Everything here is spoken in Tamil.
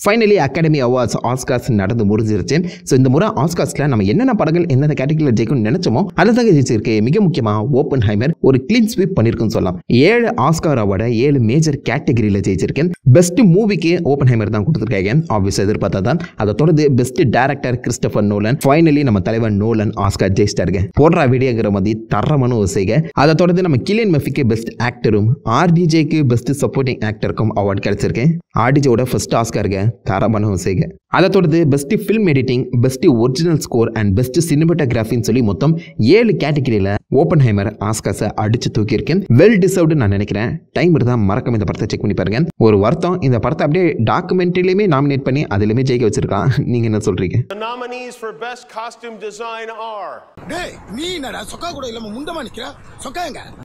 ஃபைனலி அகாடமி அவார்ட்ஸ் ஆஸ்கார்ஸ் நடந்து முடிஞ்சிருச்சு ஸோ இந்த முறை ஆஸ்கார்ஸ்ல நம்ம என்னென்ன படங்கள் எந்தெந்த கேட்டகரியில் ஜெயிக்கும்னு நினைச்சோமோ அதை தான் ஜெயிச்சிருக்கு மிக முக்கியமாக ஓப்பன் ஹைமர் ஒரு கிளீன் ஸ்வீப் பண்ணியிருக்குன்னு சொல்லலாம் ஏழு ஆஸ்கார் அவார்டை ஏழு மேஜர் கேட்டகரியில் ஜெயிச்சிருக்கேன் பெஸ்ட் மூவிக்கு ஓப்பன் ஹைமர் தான் கொடுத்துருக்காங்க ஆப்வியஸ் எதிர்பார்த்தா தான் அதை தொடர்ந்து best director Christopher Nolan finally நம்ம தலைவர் நோலன் ஆஸ்கார் ஜெயிச்சிட்டாருங்க போடுறா வீடியோங்கிற மாதிரி தரமான ஒரு செய்க அதை தொடர்ந்து நம்ம கிலியன் மெஃபிக்கு பெஸ்ட் ஆக்டரும் ஆர்டிஜேக்கு பெஸ்ட் சப்போர்ட்டிங் ஆக்டருக்கும் அவார்டு கிடைச்சிருக்கு ஆர்டிஜேவோட ஃபர்ஸ்ட் ஆஸ்காருங்க தரமான ஒரு செய்க அதை தொடர்ந்து best film editing best original score and best சினிமட்டோகிராஃபின்னு சொல்லி மொத்தம் ஏழு கேட்டகரியில் ஓப்பன் ஹைமர் ஆஸ்காஸை அடிச்சு தூக்கியிருக்கேன் வெல் டிசர்வ்டு நான் நினைக்கிறேன் டைம் இருந்தால் மறக்காம இந்த படத்தை செக் பண்ணி பாருங்க ஒரு வருத்தம் இந்த படத்தை அப்படியே டாக்குமெண்ட்ரிலையுமே நாமினேட் பண்ணி அதுலையுமே ஜெயிக்க வச்சிருக்கான் நீங்க என்ன சொல்றீங்க The nominees for Best Costume Design are டேய் நீ என்னடா சொக்கா கூட இல்லாம முண்டமா நிக்கிற சொக்கா எங்க